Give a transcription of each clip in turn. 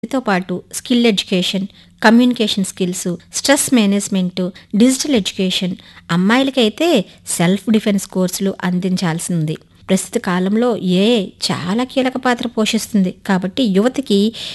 తో పాటు skill education communication skills stress management digital education అమ్మాయిలకైతే సెల్ఫ్ డిఫెన్స్ కోర్సులు అందించాల్సి ఉంది ప్రస్తుత కాలంలో ఏఐ చాలా కీలక పాత్ర పోషిస్తుంది కాబట్టి యువతకి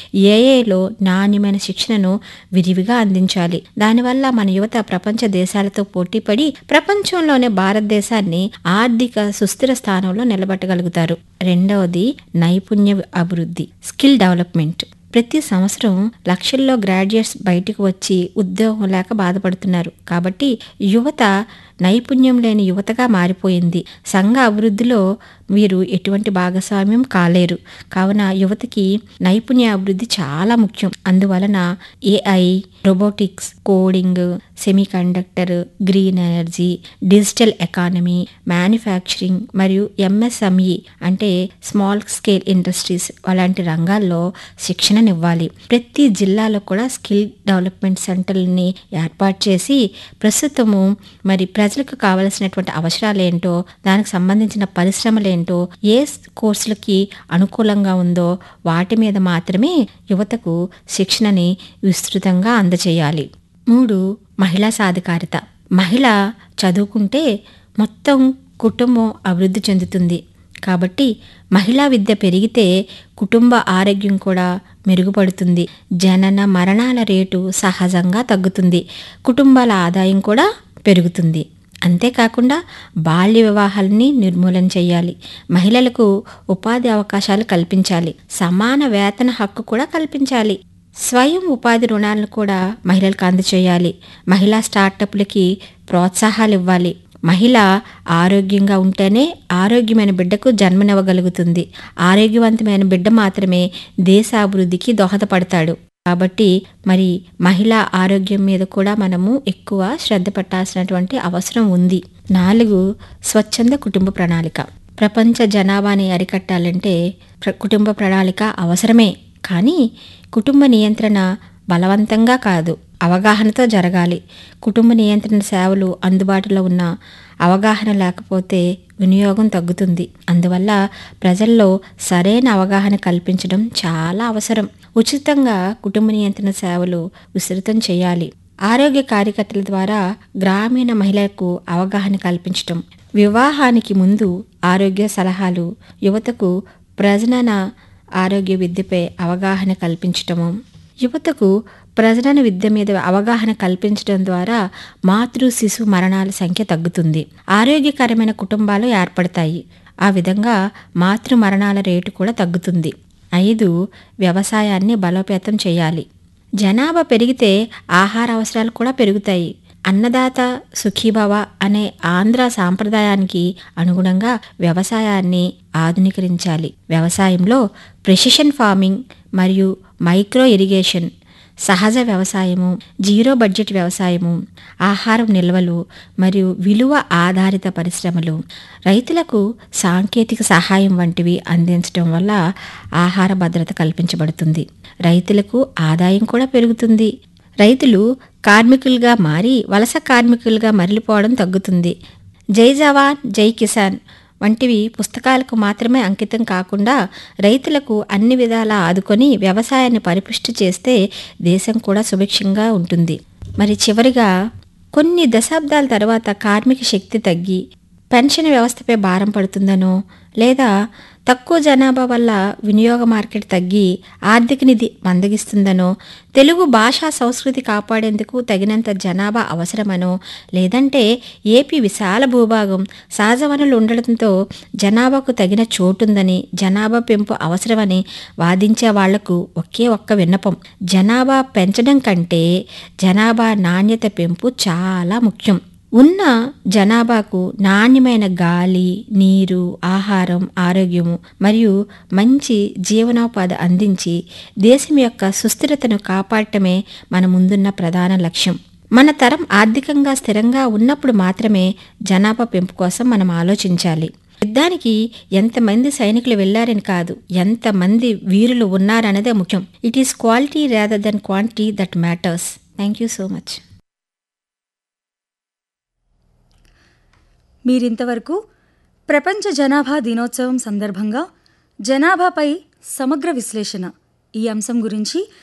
ఏఐలో నాణ్యమైన శిక్షణను విరివిగా అందించాలి దానివల్ల మన యువత ప్రపంచ దేశాలతో పోటీపడి ప్రపంచంలోనే భారతదేశాన్ని ఆర్థిక సుస్థిర స్థానంలో నిలబెట్టగలుగుతారు రెండవది నైపుణ్య అభివృద్ధి స్కిల్ డెవలప్మెంట్ ప్రతి సంవత్సరం లక్షల్లో గ్రాడ్యుయేట్స్ బయటకు వచ్చి ఉద్యోగం లేక బాధపడుతున్నారు కాబట్టి యువత నైపుణ్యం లేని యువతగా మారిపోయింది సంఘ అభివృద్ధిలో వీరు ఎటువంటి భాగస్వామ్యం కాలేరు కావున యువతకి నైపుణ్య అభివృద్ధి చాలా ముఖ్యం అందువలన AI robotics coding semiconductor green energy digital economy manufacturing మరియు ఎంఎస్ఎంఈ అంటే స్మాల్ స్కేల్ ఇండస్ట్రీస్ అలాంటి రంగాల్లో శిక్షణనివ్వాలి ప్రతి జిల్లాలో కూడా స్కిల్ డెవలప్మెంట్ సెంటర్ని ఏర్పాటు చేసి ప్రస్తుతము మరి ప్రజలకు కావలసినటువంటి అవసరాలు ఏంటో దానికి సంబంధించిన పరిశ్రమలు ఏంటో ఏ కోర్సులకి అనుకూలంగా ఉందో వాటి మీద మాత్రమే యువతకు శిక్షణని విస్తృతంగా అందజేయాలి మూడు మహిళా సాధికారిత మహిళ చదువుకుంటే మొత్తం కుటుంబం అభివృద్ధి చెందుతుంది కాబట్టి మహిళా విద్య పెరిగితే కుటుంబ ఆరోగ్యం కూడా మెరుగుపడుతుంది జనన మరణాల రేటు సహజంగా తగ్గుతుంది కుటుంబాల ఆదాయం కూడా పెరుగుతుంది అంతేకాకుండా బాల్య వివాహాలని నిర్మూలన చేయాలి మహిళలకు ఉపాధి అవకాశాలు కల్పించాలి సమాన వేతన హక్కు కూడా కల్పించాలి స్వయం ఉపాధి రుణాలను కూడా మహిళలకు అందచేయాలి మహిళా స్టార్టప్లకి ప్రోత్సాహాలు ఇవ్వాలి మహిళ ఆరోగ్యంగా ఉంటేనే ఆరోగ్యమైన బిడ్డకు జన్మనివ్వగలుగుతుంది ఆరోగ్యవంతమైన బిడ్డ మాత్రమే దేశ అభివృద్ధికి దోహదపడతాడు కాబట్టి మరి మహిళా ఆరోగ్యం మీద కూడా మనము ఎక్కువ శ్రద్ధ పెట్టాల్సినటువంటి అవసరం ఉంది నాలుగు స్వచ్ఛంద కుటుంబ ప్రణాళిక ప్రపంచ జనాభాని అరికట్టాలంటే ప్ర- కుటుంబ ప్రణాళిక అవసరమే కానీ కుటుంబ నియంత్రణ బలవంతంగా కాదు అవగాహనతో జరగాలి కుటుంబ నియంత్రణ సేవలు అందుబాటులో ఉన్న అవగాహన లేకపోతే వినియోగం తగ్గుతుంది అందువల్ల ప్రజల్లో సరైన అవగాహన కల్పించడం చాలా అవసరం ఉచితంగా కుటుంబ నియంత్రణ సేవలు విస్తృతం చేయాలి ఆరోగ్య కార్యకర్తల ద్వారా గ్రామీణ మహిళలకు అవగాహన కల్పించడం వివాహానికి ముందు ఆరోగ్య సలహాలు యువతకు ప్రజనన ఆరోగ్య విద్యపై అవగాహన కల్పించటము యువతకు ప్రజనన విద్య మీద అవగాహన కల్పించడం ద్వారా మాతృ శిశు మరణాల సంఖ్య తగ్గుతుంది ఆరోగ్యకరమైన కుటుంబాలు ఏర్పడతాయి ఆ విధంగా మాతృ మరణాల రేటు కూడా తగ్గుతుంది ఐదు వ్యవసాయాన్ని బలోపేతం చేయాలి జనాభా పెరిగితే ఆహార అవసరాలు కూడా పెరుగుతాయి అన్నదాత సుఖీభవ అనే ఆంధ్ర సాంప్రదాయానికి అనుగుణంగా వ్యవసాయాన్ని ఆధునీకరించాలి వ్యవసాయంలో ప్రెసిషన్ ఫార్మింగ్ మరియు మైక్రో ఇరిగేషన్ సహజ వ్యవసాయము జీరో బడ్జెట్ వ్యవసాయము ఆహారం నిల్వలు మరియు విలువ ఆధారిత పరిశ్రమలు రైతులకు సాంకేతిక సహాయం వంటివి అందించడం వల్ల ఆహార భద్రత కల్పించబడుతుంది రైతులకు ఆదాయం కూడా పెరుగుతుంది రైతులు కార్మికులుగా మారి వలస కార్మికులుగా మరలిపోవడం తగ్గుతుంది జై జవాన్ జై కిసాన్ వంటివి పుస్తకాలకు మాత్రమే అంకితం కాకుండా రైతులకు అన్ని విధాలా ఆదుకొని వ్యవసాయాన్ని పరిపుష్టి చేస్తే దేశం కూడా సుభిక్షంగా ఉంటుంది మరి చివరిగా కొన్ని దశాబ్దాల తర్వాత కార్మిక శక్తి తగ్గి పెన్షన్ వ్యవస్థపై భారం పడుతుందనో లేదా తక్కువ జనాభా వల్ల వినియోగ మార్కెట్ తగ్గి ఆర్థిక నిధి మందగిస్తుందనో తెలుగు భాషా సంస్కృతి కాపాడేందుకు తగినంత జనాభా అవసరమనో లేదంటే ఏపీ విశాల భూభాగం సహజ వనరులు ఉండడంతో జనాభాకు తగిన చోటుందని జనాభా పెంపు అవసరమని వాదించే వాళ్లకు ఒకే ఒక్క విన్నపం జనాభా పెంచడం కంటే జనాభా నాణ్యత పెంపు చాలా ముఖ్యం ఉన్న జనాభాకు నాణ్యమైన గాలి నీరు ఆహారం ఆరోగ్యము మరియు మంచి జీవనోపాధి అందించి దేశం యొక్క సుస్థిరతను కాపాడటమే మన ముందున్న ప్రధాన లక్ష్యం మన తరం ఆర్థికంగా స్థిరంగా ఉన్నప్పుడు మాత్రమే జనాభా పెంపు కోసం మనం ఆలోచించాలి యుద్ధానికి ఎంతమంది సైనికులు వెళ్లారని కాదు ఎంతమంది వీరులు ఉన్నారన్నదే ముఖ్యం it is quality rather than quantity that matters thank you so much మీరింతవరకు ప్రపంచ జనాభా దినోత్సవం సందర్భంగా జనాభాపై సమగ్ర విశ్లేషణ ఈ అంశం గురించి